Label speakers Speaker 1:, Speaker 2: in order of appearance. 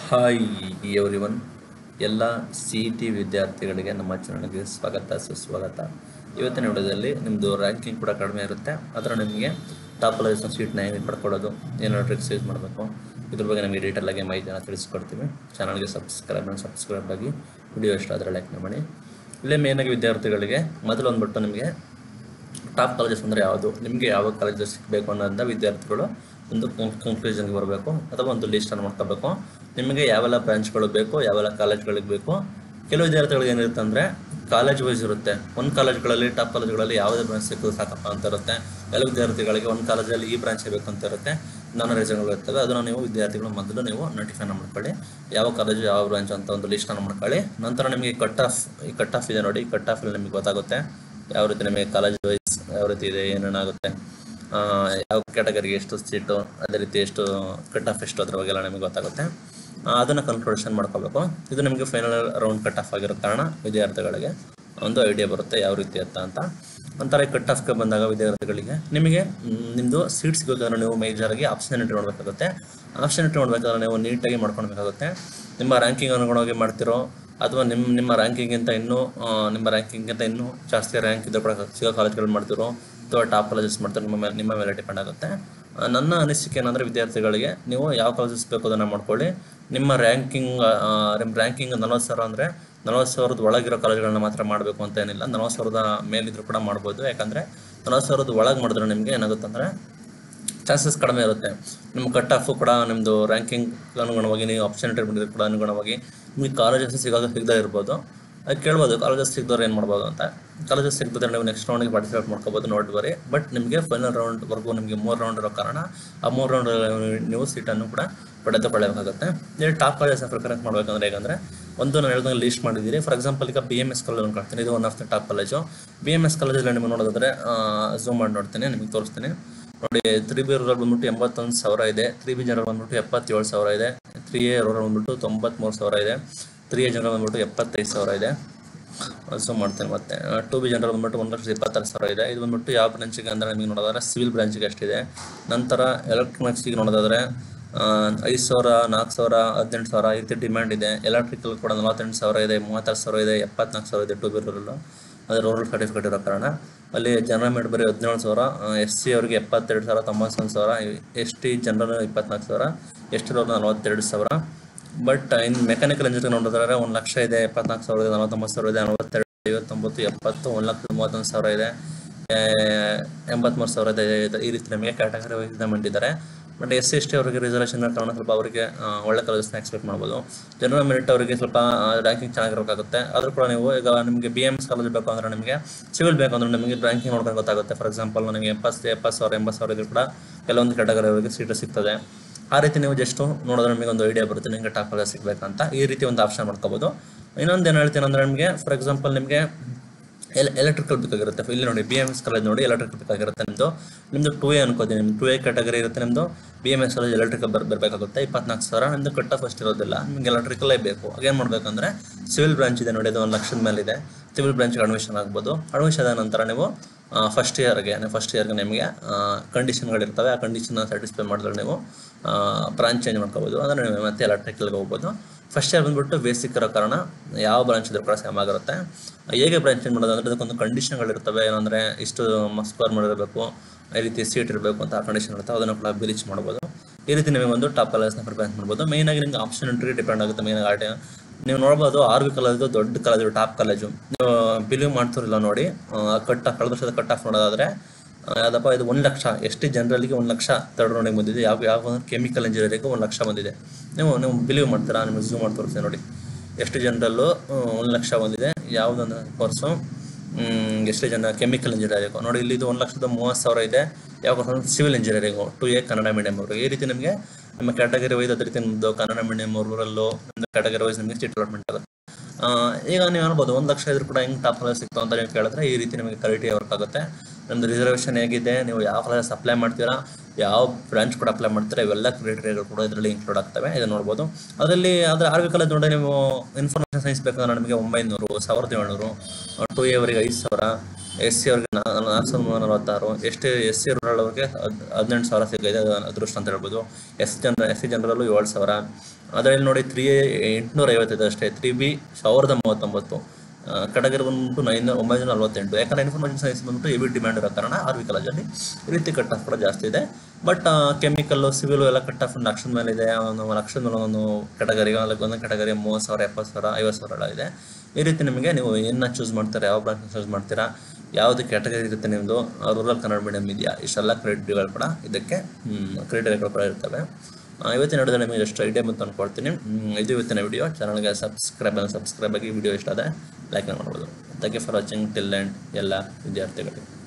Speaker 1: hi everyone ಎಲ್ಲ C E T ವಿದ್ಯಾರ್ಥಿಗಳಿಗೆ ನಮ್ಮ ಚಾನಲ್ಗೆ ಸ್ವಾಗತ ಸುಸ್ವಾಗತ ಇವತ್ತಿನ ವಿಡಿಯೋದಲ್ಲಿ ನಿಮ್ಮದು ರ್ಯಾಂಕಿಂಗ್ ಕೂಡ ಕಡಿಮೆ ಇರುತ್ತೆ ಅದರ ನಿಮಗೆ ಟಾಪ್ ಕಾಲೇಜಸ್ನ ಸೀಟ್ನ ಹೇಗೆ ಪಡ್ಕೊಳ್ಳೋದು ಏನಾದ್ರು ಟ್ರಿಕ್ಸ್ ಯೂಸ್ ಮಾಡಬೇಕು ಇದ್ರ ಬಗ್ಗೆ ನಮಗೆ ಡೀಟೇಲ್ ಆಗಿ ಮಾಹಿತಿಯನ್ನು ತಿಳಿಸ್ಕೊಡ್ತೀವಿ ಚಾನಲ್ಗೆ ಸಬ್ಸ್ಕ್ರೈಬ್ ಮಾಡಿ ಸಬ್ಸ್ಕ್ರೈಬ್ ಆಗಿ ವಿಡಿಯೋ ಇಷ್ಟ ಆದರೆ ಲೈಕ್ ಮಾಡಿ ಇಲ್ಲೇ ಮೇಯ್ನಾಗಿ ವಿದ್ಯಾರ್ಥಿಗಳಿಗೆ ಮೊದಲು ಬಂದ್ಬಿಟ್ಟು ನಿಮಗೆ ಟಾಪ್ ಕಾಲೇಜಸ್ ಅಂದರೆ ಯಾವುದು ನಿಮಗೆ ಯಾವ ಕಾಲೇಜಸ್ ಸಿಗಬೇಕು ಅನ್ನೋದನ್ನ ವಿದ್ಯಾರ್ಥಿಗಳು ಒಂದು ಕನ್ಕ್ಲೂಷನ್ಗೆ ಬರಬೇಕು ಅಥವಾ ಒಂದು ಲಿಸ್ಟನ್ನು ಮಾಡ್ಕೋಬೇಕು ನಿಮಗೆ ಯಾವೆಲ್ಲ ಬ್ರಾಂಚ್ಗಳು ಬೇಕು ಯಾವೆಲ್ಲ ಕಾಲೇಜ್ಗಳಿಗೆ ಬೇಕು ಕೆಲವು ವಿದ್ಯಾರ್ಥಿಗಳಿಗೆ ಏನಿರುತ್ತೆ ಅಂದರೆ ಕಾಲೇಜ್ ವೈಸ್ ಇರುತ್ತೆ ಒಂದು ಕಾಲೇಜ್ಗಳಲ್ಲಿ ಟಾಪ್ ಕಾಲೇಜ್ಗಳಲ್ಲಿ ಯಾವುದೇ ಬ್ರಾಂಚ್ ಸಿಕ್ಕಿದ್ರು ಸಾಕಪ್ಪ ಅಂತ ಇರುತ್ತೆ ಕೆಲವು ವಿದ್ಯಾರ್ಥಿಗಳಿಗೆ ಒಂದು ಕಾಲೇಜಲ್ಲಿ ಈ ಬ್ರಾಂಚ್ ಬೇಕು ಅಂತ ಇರುತ್ತೆ ನಾನಾ ರೀಸನ್ಗಳು ಇರ್ತವೆ ಅದನ್ನು ನೀವು ವಿದ್ಯಾರ್ಥಿಗಳು ಮೊದಲು ನೀವು ನೋಟಿಫೈನ ಮಾಡ್ಕೊಳ್ಳಿ ಯಾವ ಕಾಲೇಜು ಯಾವ ಬ್ರಾಂಚ್ ಅಂತ ಒಂದು ಲಿಸ್ಟನ್ನು ಮಾಡ್ಕೊಳ್ಳಿ ನಂತರ ನಿಮಗೆ ಕಟ್ ಆಫ್ ಈ ಕಟ್ ಆಫ್ ಇದೆ ನೋಡಿ ಕಟ್ ಆಫಲ್ಲಿ ನಿಮಗೆ ಗೊತ್ತಾಗುತ್ತೆ ಯಾವ ರೀತಿ ನಿಮಗೆ ಕಾಲೇಜ್ ವೈಸ್ ಯಾವ ರೀತಿ ಇದೆ ಏನೇನಾಗುತ್ತೆ ಆ, ಯಾವ ಕ್ಯಾಟಗರಿಗೆ ಎಷ್ಟು ಸೀಟು ಅದೇ ರೀತಿ ಎಷ್ಟು ಕಟ್ ಆಫ್ ಎಷ್ಟು ಅದ್ರ ಬಗ್ಗೆ ಎಲ್ಲ ನಿಮಗೆ ಗೊತ್ತಾಗುತ್ತೆ ಆ, ಅದನ್ನು ಕನ್ಕ್ಲೂಷನ್ ಮಾಡ್ಕೋಬೇಕು ಇದು ನಿಮಗೆ ಫೈನಲ್ ರೌಂಡ್ ಕಟ್ ಆಫ್ ಆಗಿರೋ ಕಾರಣ ವಿದ್ಯಾರ್ಥಿಗಳಿಗೆ ಒಂದು ಐಡಿಯಾ ಬರುತ್ತೆ ಯಾವ ರೀತಿ ಅಂತ ಅಂತ ಒಂಥರ ಕಟ್ ಆಫ್ಗೆ ಬಂದಾಗ ವಿದ್ಯಾರ್ಥಿಗಳಿಗೆ ನಿಮಗೆ ಮ್, ನಿಮ್ಮದು ಸೀಟ್ ಸಿಗೋದಾದ್ರೆ ನೀವು ಮೇಜರಾಗಿ ಆಪ್ಷನ್ ಎಂಟ್ರಿ ಮಾಡಬೇಕಾಗುತ್ತೆ ಆಪ್ಷನ್ ಎಂಟ್ರಿ ಮಾಡಬೇಕಾದ್ರೆ ನೀವು ನೀಟಾಗಿ ಮಾಡ್ಕೊಳ್ಬೇಕಾಗುತ್ತೆ ನಿಮ್ಮ ರ್ಯಾಂಕಿಂಗ್ ಅನುಗುಣವಾಗಿ ಮಾಡ್ತಿರೋ ಅಥವಾ ನಿಮ್ಮ ನಿಮ್ಮ ರ್ಯಾಂಕಿಂಗಿಂತ ಇನ್ನೂ ಆ, ನಿಮ್ಮ ರ್ಯಾಂಕಿಂಗಿಂತ ಇನ್ನೂ ಜಾಸ್ತಿ ರ್ಯಾಂಕ್ ಇದ್ದರೂ ಕೂಡ ಸಿಗೋ ಕಾಲೇಜ್ಗಳು ಮಾಡ್ತಿರೋ ಅಥವಾ ಟಾಪ್ ಕಾಲೇಜಸ್ ಮಾಡ್ತಿರೋ ನಿಮ್ಮ ಮೇಲೆ ನಿಮ್ಮ ಮೇಲೆ ಡಿಪೆಂಡ್ ಆಗುತ್ತೆ ಆ, ನನ್ನ ಅನಿಸಿಕೆ ಏನಂದರೆ ವಿದ್ಯಾರ್ಥಿಗಳಿಗೆ ನೀವು ಯಾವ ಕಾಲೇಜಸ್ ಬೇಕು ಅದನ್ನು ಮಾಡ್ಕೊಳ್ಳಿ ನಿಮ್ಮ ರ್ಯಾಂಕಿಂಗ್ ನಿಮ್ಮ ರ್ಯಾಂಕಿಂಗ್ ನಲ್ವತ್ತು ಸಾವಿರ ಅಂದರೆ ನಲ್ವತ್ತು ಸಾವಿರದ ಒಳಗಿರೋ ಕಾಲೇಜ್ಗಳನ್ನ ಮಾತ್ರ ಮಾಡಬೇಕು ಅಂತ ಏನಿಲ್ಲ ನಲ್ವತ್ತು ಸಾವಿರದ ಮೇಲಿದ್ರು ಕೂಡ ಮಾಡ್ಬೋದು ಯಾಕಂದರೆ ನಲ್ವತ್ತು ಸಾವಿರದ ಒಳಗೆ ಮಾಡಿದ್ರೆ ನಿಮಗೆ ಏನಾಗುತ್ತೆ ಅಂದರೆ ಚಾನ್ಸಸ್ ಕಡಿಮೆ ಇರುತ್ತೆ ನಿಮ್ಮ ಕಟ್ ಆಫು ಕೂಡ ನಿಮ್ಮದು ರ್ಯಾಂಕಿಂಗ್ ಅನುಗುಣವಾಗಿ ನೀವು ಆಪ್ಷನ್ ಬಂದಿದ್ದು ಕೂಡ ಅನುಗುಣವಾಗಿ ನಿಮಗೆ ಕಾಲೇಜಸ್ ಸಿಗೋದು ಸಿಗದೇ ಇರ್ಬೋದು ಅದು ಕೇಳ್ಬೋದು ಕಾಲೇಜಸ್ ಸಿಗದವ್ರು ಏನು ಮಾಡ್ಬೋದು ಅಂತ ಕಾಲೇಜಸ್ ಸಿಗದಿದ್ರೆ ನೀವು ನೆಕ್ಸ್ಟ್ ರೌಂಡಿಗೆ ಪಾರ್ಟಿಸಿಪೇಟ್ ಮಾಡ್ಕೋಬೋದು ನೋಡಿ ಬರೀ ಬಟ್ ನಿಮಗೆ ಫೈನಲ್ ರೌಂಡ್ವರೆಗೂ ನಿಮಗೆ ಮೂರು ರೌಂಡ್ ಇರೋ ಕಾರಣ ಆ ಮೂರು ರೌಂಡ್ ನೀವು ಸೀಟನ್ನು ಕೂಡ ಪಡೆದುಕೊಳ್ಳಬೇಕಾಗುತ್ತೆ ನೀವು ಟಾಪ್ ಕಾಲೇಜಸ್ ಪ್ರಿಫರೆನ್ಸ್ ಮಾಡಬೇಕಂದ್ರೆ ಹೇಗಂದರೆ ಒಂದು ನಾನು ಹೇಳ್ದಂಗೆ ಲೀಸ್ಟ್ ಮಾಡಿದ್ದೀರಿ ಫಾರ್ ಎಕ್ಸಾಂಪಲ್ ಈಗ ಬಿ ಎಮ್ ಎಸ್ ಕಾಲೇಜ್ ಅನ್ಕೊಳ್ತೀನಿ ಇದು one of the top college B M S ಕಾಲೇಜಲ್ಲಿ ನಿಮಗೆ ನೋಡೋದಾದ್ರೆ ಝೂಮ್ ಮಾಡಿ ನೋಡ್ತೀನಿ ನಿಮಗೆ ತೋರಿಸ್ತೀನಿ ನೋಡಿ ತ್ರೀ ಬಿ ರೂರಲ್ ಬಂದ್ಬಿಟ್ಟು ಎಂಬತ್ತೊಂದು ಸಾವಿರ ಇದೆ ತ್ರೀ ಬಿ ಜನರಲ್ ಬಂದ್ಬಿಟ್ಟು ಎಪ್ಪತ್ತೇಳು ಸಾವಿರ ಇದೆ ತ್ರೀ ಎ ರೂರಲ್ ಬಂದ್ಬಿಟ್ಟು ತೊಂಬತ್ಮೂರು ಸಾವಿರ ಇದೆ ತ್ರೀ ಎ ಜನರಲ್ ಬಂದ್ಬಿಟ್ಟು ಎಪ್ಪತ್ತೈದು ಸಾವಿರ ಇದೆ ಸೊ ಮಾಡ್ತೇನೆ ಮತ್ತೆ ಟು ಬಿ ಜನರಲ್ ಬಂದ್ಬಿಟ್ಟು ಒಂದು ಲಕ್ಷದ ಇಪ್ಪತ್ತಾರು ಸಾವಿರ ಇದೆ ಇದು ಬಂದ್ಬಿಟ್ಟು ಯಾವ ಬ್ರಾಂಚಿಗೆ ಅಂದರೆ ನಿಮಗೆ ನೋಡೋದಾದ್ರೆ ಸಿವಿಲ್ ಬ್ರಾಂಚಿಗೆ ಅಷ್ಟಿದೆ ನಂತರ ಎಲೆಕ್ಟ್ರಾನಿಕ್ಸಿಗೆ ನೋಡೋದಾದ್ರೆ ಆ, ಐದು ಸಾವಿರ ನಾಲ್ಕು ಸಾವಿರ ಹದಿನೆಂಟು ಸಾವಿರ ಈ ರೀತಿ ಡಿಮ್ಯಾಂಡ್ ಇದೆ ಎಲೆಕ್ಟ್ರಿಕಲ್ ಕೂಡ ನಲವತ್ತೆಂಟು ಸಾವಿರ ಇದೆ ಮೂವತ್ತಾರು ಸಾವಿರ ಇದೆ ಎಪ್ಪತ್ನಾಲ್ಕು ಸಾವಿರ ಇದೆ ಟು ಬಿ ರೂರಲ್ ಅದು ರೂರಲ್ ಸರ್ಟಿಫಿಕೇಟ್ ಇರೋ ಕಾರಣ ಅಲ್ಲಿ ಜನರಲ್ ಮೇಡ್ ಬರೀ ಹದಿನೇಳು ಸಾವಿರ ಎಸ್ ಸಿ ಅವರಿಗೆ ಎಪ್ಪತ್ತೆರಡು ಸಾವಿರ ತೊಂಬತ್ತೊಂದು ಸಾವಿರ ಎಸ್ ಟಿ ಜನರಲ್ ಇಪ್ಪತ್ನಾಲ್ಕು ಸಾವಿರ ಎಸ್ ಟಿ ಅವ್ರಿಗೆ ನಲವತ್ತೆರಡು ಸಾವಿರ ಬಟ್ ಇನ್ನು ಮೆಕ್ಯಾನಿಕಲ್ ಇಂಜಿನಿಯರ್ ನೋಡಿದ್ರೆ ಒಂದು ಲಕ್ಷ ಇದೆ ಎಪ್ಪತ್ನಾಲ್ಕು ಸಾವಿರ ಇದೆ ನಲವತ್ತೊಂಬತ್ತು ಸಾವಿರ ಇದೆ ನಲವತ್ತೆರಡು ಐವತ್ತೊಂಬತ್ತು ಎಪ್ಪತ್ತು ಒಂದು ಲಕ್ಷದ ಮೂವತ್ತೊಂದು ಸಾವಿರ ಇದೆ ಆ, ಎಂಬತ್ಮೂರು ಸಾವಿರ ಇದೆ ಇದು- ಈ ರೀತಿ ನಮಗೆ ಕ್ಯಾಟಗರಿ ವೈಸ್ ಮಾಡಿದ್ದಾರೆ but S C S T ಅವರಿಗೆ ರಿಸರ್ವೇಷನ್ ಕಾರಣ ಸ್ವಲ್ಪ ಅವರಿಗೆ ಆ, ಒಳ್ಳೆ ಕಾಲೇಜಸ್ನ ಎಕ್ಸ್ಪೆಕ್ಟ್ ಮಾಡ್ಬೋದು ಜನರಲ್ ಮೆರಿಟ್ ಅವರಿಗೆ ಸ್ವಲ್ಪ ರ್ಯಾಂಕಿಂಗ್ ಚೆನ್ನಾಗಿರಬೇಕಾಗುತ್ತೆ ಆದರೂ ಕೂಡ ನೀವು ಈಗ ನಿಮಗೆ ಬಿ ಎಮ್ ಎಸ್ ಕಾಲೇಜ್ ಬೇಕು ಅಂದರೆ ನಿಮಗೆ ಸಿವಿಲ್ ಬೇಕು ಅಂದರೆ ನಿಮಗೆ ರ್ಯಾಂಕಿಂಗ್ ನೋಡ್ಕೊಂಡು ಗೊತ್ತಾಗುತ್ತೆ ಫಾರ್ ಎಕ್ಸಾಂಪಲ್ ನಿಮಗೆ ಎಪ್ಪತ್ತು ಎಪ್ಪತ್ತು ಸಾವಿರ ಎಂಬತ್ತು ಸಾವಿರ ಇದ್ರೂ ಕೂಡ ಕೆಲವೊಂದು ಕ್ಯಾಟಗರಿ ಅವರಿಗೆ ಸೀಟು ಸಿಗ್ತದೆ ಆ ರೀತಿ ನೀವು ಜಸ್ಟ್ ನೋಡಿದ್ರೆ ನಿಮಗೆ ಒಂದು ಐಡಿಯಾ ಬರುತ್ತೆ ನಿಮಗೆ ಟಾಪ್ ಕಾಲೇಜ್ ಸಿಗ್ಬೇಕಂತ ಈ ರೀತಿ ಒಂದು ಆಪ್ಷನ್ ಮಾಡ್ಕೋಬೋದು ಇನ್ನೊಂದು ಏನು ಹೇಳ್ತೀನಿ ಅಂದರೆ ನಿಮಗೆ ಫಾರ್ ಎಕ್ಸಾಂಪಲ್ ನಿಮಗೆ ಎಲ್ ಎಲೆಕ್ಟ್ರಿಕಲ್ ಬೇಕಾಗಿರುತ್ತೆ ಇಲ್ಲಿ ನೋಡಿ ಬಿ ಎಮ್ ಎಸ್ ಕಾಲೇಜ್ ನೋಡಿ ಎಲೆಕ್ಟ್ರಿಕಲ್ ಬೇಕಾಗಿರುತ್ತೆ ನಿಮ್ಮದು ನಿಮ್ಮದು ಟೂ ಎ ಅನ್ಕೋತೀನಿ ನಿಮ್ದು ಟೂ ಎ ಕ್ಯಾಟಗರಿ ಇರುತ್ತೆ ನಿಮ್ಮದು B M S college electrical ಬರ್ ಬರಬೇಕಾಗುತ್ತೆ ಇಪ್ಪತ್ನಾಲ್ಕು ಸಾವಿರ ನಿಮ್ಮದು ಕಟ್ ಆಫ್ ಅಷ್ಟು ಇರೋದಿಲ್ಲ ನಿಮಗೆ ಎಲೆಕ್ಟ್ರಿಕಲೇ ಬೇಕು ಏನು ಮಾಡಬೇಕಂದ್ರೆ ಸಿವಿಲ್ ಬ್ರಾಂಚ್ ಇದೆ ನೋಡಿ ಅದು ಒಂದು ಲಕ್ಷದ ಮೇಲಿದೆ ಸಿವಿಲ್ ಬ್ರಾಂಚ್ಗೆ ಅಡ್ಮಿಷನ್ ಆಗ್ಬೋದು ಅಡ್ಮಿಷನ್ ಆದ ನಂತರ ನೀವು ಫಸ್ಟ್ ಇಯರ್ಗೆ ಫಸ್ಟ್ ಇಯರ್ಗೆ ನಿಮಗೆ ಕಂಡೀಷನ್ಗಳಿರ್ತವೆ ಆ ಕಂಡೀಷನ್ನ ಸ್ಯಾಟಿಸ್ಫೈ ಮಾಡಿದ್ರೆ ನೀವು ಬ್ರಾಂಚ್ ಚೇಂಜ್ ಮಾಡ್ಕೋಬೋದು ಅಂದರೆ ನೀವು ಮತ್ತೆ ಎಲೆಕ್ಟ್ರಿಕಲ್ಗೆ ಹೋಗ್ಬೋದು ಫಸ್ಟ್ ಇಯರ್ ಬಂದ್ಬಿಟ್ಟು ಬೇಸಿಕ್ ಇರೋ ಕಾರಣ ಯಾವ ಬ್ರಾಂಚ್ ಇದ್ರೂ ಕೂಡ ಸೇಮ್ ಆಗಿರುತ್ತೆ ಹೇಗೆ ಬ್ರಾಂಚ್ ಚೇಂಜ್ ಮಾಡೋದು ಅಂದರೆ ಅದಕ್ಕೊಂದು ಕಂಡೀಷನ್ಗಳಿರ್ತವೆ ಏನಂದರೆ ಇಷ್ಟು ಸ್ಕೋರ್ ಮಾಡಿರಬೇಕು ಈ ರೀತಿ ಸೀಟ್ ಇರಬೇಕು ಅಂತ ಆ ಕಂಡೀಷನ್ ಇರುತ್ತೆ ಅದನ್ನು ಕೂಡ ಬ್ಲೀಚ್ ಮಾಡ್ಬೋದು ಈ ರೀತಿ ನಿಮಗೆ ಒಂದು ಟಾಪ್ ಕಾಲೇಜ್ನ ಪ್ರಿಪೇರ್ ಮಾಡ್ಬೋದು ಮೇಯ್ನಾಗಿ ನಿಮ್ಗೆ ಆಪ್ಷನ್ ಎಂಟ್ರಿ ಡಿಪೆಂಡ್ ಆಗುತ್ತೆ ಮೇಯ್ನಾಗಿ ಆರ್ಟಿ ನೀವು ನೋಡ್ಬೋದು ಆರ್ ವಿ ಕಾಲೇಜು ದೊಡ್ಡ ಕಾಲೇಜು ಟಾಪ್ ಕಾಲೇಜು ನೀವು ಬಿಲೀವ್ ಮಾಡ್ತಿರಲಿಲ್ಲ ನೋಡಿ ಕಟ್ ಆಫ್ ಕಳೆದ ವರ್ಷದ ಕಟ್ ಆಫ್ ನೋಡೋದಾದ್ರೆ ಆ, ಯಾವ್ದಪ್ಪ ಇದು ಒಂದು ಲಕ್ಷ ಎಷ್ಟು ಜನರಲ್ಲಿಗೆ ಒಂದು ಲಕ್ಷ ತರ್ಡ್ ರೌಂಡಿಗೆ ಬಂದಿದೆ ಯಾವ ಯಾವ ಕೆಮಿಕಲ್ ಇಂಜಿನಿಯರಿಂಗ್ ಒಂದು ಲಕ್ಷ ಬಂದಿದೆ ನೀವು ನೀವು ಬಿಲೀವ್ ಮಾಡ್ತೀರಾ ನಿಮಗೆ ಝೂಮ್ ಮಾಡಿ ತೋರಿಸ್ತೀನಿ ನೋಡಿ ಎಷ್ಟು ಜನರಲ್ಲೂ ಒಂದು ಲಕ್ಷ ಬಂದಿದೆ ಯಾವುದೊಂದು ಕೋರ್ಸು ಎಷ್ಟು ಜನ ಕೆಮಿಕಲ್ ಇಂಜಿನಿಯರಿಂಗ್ ನೋಡಿ ಇಲ್ಲಿ ಇದು ಒಂದು ಲಕ್ಷದ ಮೂವತ್ತು ಸಾವಿರ ಇದೆ ಯಾವ course civil engineering two A Kannada medium ಅವರು ಈ ರೀತಿ ನಿಮಗೆ ನಿಮ್ಮ ಕ್ಯಾಟಗರಿ ವೈಸ್ ಅದೇ ರೀತಿ ನಿಮ್ಮದು Kannada medium rural category wise ನಿಮಗೆ ಸೀಟ್ ಅಲಾಟ್ಮೆಂಟ್ ಆಗುತ್ತೆ ಆ, ಈಗ ನೀವು ಅನ್ಬೋದು ಒಂದು ಲಕ್ಷ ಇದ್ರೂ ಕೂಡ ಹೆಂಗೆ ಟಾಪ್ ಕಾಲೇಜ್ ಸಿಕ್ತು ಅಂತ ನೀವು ಕೇಳಿದ್ರೆ ಈ ರೀತಿ ನಿಮಗೆ ಕ್ವಾಲಿಟಿ ವರ್ಕ್ ಆಗುತ್ತೆ ನಿಮ್ದು ರಿಸರ್ವೇಷನ್ ಹೇಗಿದೆ ನೀವು ಯಾವ ಕಾಲೇಜ್ ಅಪ್ಲೈ ಮಾಡ್ತೀರಾ ಯಾವ ಬ್ರಾಂಚ್ ಕೂಡ ಅಪ್ಲೈ ಮಾಡ್ತೀರಾ ಇವೆಲ್ಲ ಕ್ರೈಟೀರಿಯಾಗಳು ಕೂಡ ಇದರಲ್ಲಿ ಇನ್ಕ್ಲೂಡ್ ಆಗ್ತವೆ ಇದು ನೋಡ್ಬೋದು ಅದರಲ್ಲಿ ಆದರೆ ಆರ್ ವಿ ಕಾಲೇಜ್ ನೋಡಿ ನೀವು ಇನ್ಫಾರ್ಮೇಷನ್ ಸೈನ್ಸ್ ಬೇಕಂದ್ರೆ ನಿಮಗೆ ಒಂಬೈನೂರು ಸಾವಿರದ ಏಳ್ನೂರು ಟು ಎ ಅವರಿಗೆ ಐದು ಸಾವಿರ ಎಸ್ ಸಿ ಅವ್ರಿಗೆ ನಾಲ್ಕು ನಾಲ್ಕು ಸಾವಿರದ ಮುನ್ನೂರ ನಲವತ್ತಾರು S T S C rural ಅವ್ರಿಗೆ ಹದ್ ಹದಿನೆಂಟು ಸಾವಿರ ಸಿಗೈತೆ ಅದು ಅದೃಷ್ಟ ಅಂತ ಹೇಳ್ಬೋದು ಎಸ್ ಜನ ಎಸ್ ಸಿ ಜನರಲ್ಲೂ ಏಳು ಸಾವಿರ ಅದರಲ್ಲಿ ನೋಡಿ ತ್ರೀ ಎಂಟುನೂರ ಐವತ್ತೈದು ಅಷ್ಟೇ ತ್ರೀ ಬಿ ಸಾವಿರದ ಮೂವತ್ತೊಂಬತ್ತು ಕಡಗರ್ ಬಂದ್ಬಿಟ್ಟು ನೈನ್ ಒಂಬೈನೂರ ನಲ್ವತ್ತೆಂಟು ಯಾಕಂದ್ರೆ ಇನ್ಫಾರ್ಮೇಷನ್ ಸೈನ್ಸ್ ಬಂದ್ಬಿಟ್ಟು ಹೆವಿ ಡಿಮ್ಯಾಂಡ್ ಇರೋ ಕಾರಣ ಆರ್ ವಿ ಕಾಲೇಜಲ್ಲಿ ಈ ರೀತಿ ಕಟ್ ಆಫ್ ಕೂಡ ಜಾಸ್ತಿ ಇದೆ ಬಟ್ ಕೆಮಿಕಲ್ಲು ಸಿವಿಲು ಎಲ್ಲ ಕಟ್ ಆಫ್ ಲಕ್ಷದ ಮೇಲೆ ಇದೆ ಒಂದು ಲಕ್ಷದ ಮೇಲೆ ಒಂದು ಕೆಟಗರಿ ಒಂದೊಂದು ಕೆಟಗರಿ ಮೂವತ್ತು ಸಾವಿರ ಎಪ್ಪತ್ತು ಸಾವಿರ ಐವತ್ತು ಸಾವಿರ ಎಲ್ಲ ಇದೆ ಈ ರೀತಿ ನಿಮಗೆ ನೀವು ಏನ ಚೂಸ್ ಮಾಡ್ತಾರೆ ಯಾವ ಬ್ರಾಂಚ್ ಚೂಸ್ ಮಾಡ್ತೀರಾ ಯಾವುದು ಕ್ಯಾಟಗರಿ ಇರುತ್ತೆ ನಿಮ್ಮದು ರೂರಲ್ ಕನ್ನಡ ಮೀಡಿಯಂ ಇದೆಯಾ ಇಷ್ಟೆಲ್ಲ ಕ್ರೆಡಿಟ್ಗಳು ಕೂಡ ಇದಕ್ಕೆ ಕ್ರೆಡಿಟ್ಗಳು ಕೂಡ ಇರ್ತವೆ ಆ, ಇವತ್ತಿನ ವಿಡಿಯೋದಲ್ಲಿ ನಿಮಗೆ ಎಷ್ಟು ಐಡಿಯಾ ಬಂತು ಅಂದ್ಕೊಳ್ತೀನಿ ಹ್ಮ್, ಇದು ಇವತ್ತಿನ ವಿಡಿಯೋ ಚಾನಲ್ಗೆ ಸಬ್ಸ್ಕ್ರೈಬ್ ಸಬ್ಸ್ಕ್ರೈಬ್ ಆಗಿ ವಿಡಿಯೋ ಇಷ್ಟ ಆದರೆ ಲೈಕ್ ಮಾಡ್ಬೋದು thank you for watching till and ಎಲ್ಲ ವಿದ್ಯಾರ್ಥಿಗಳಿಗೆ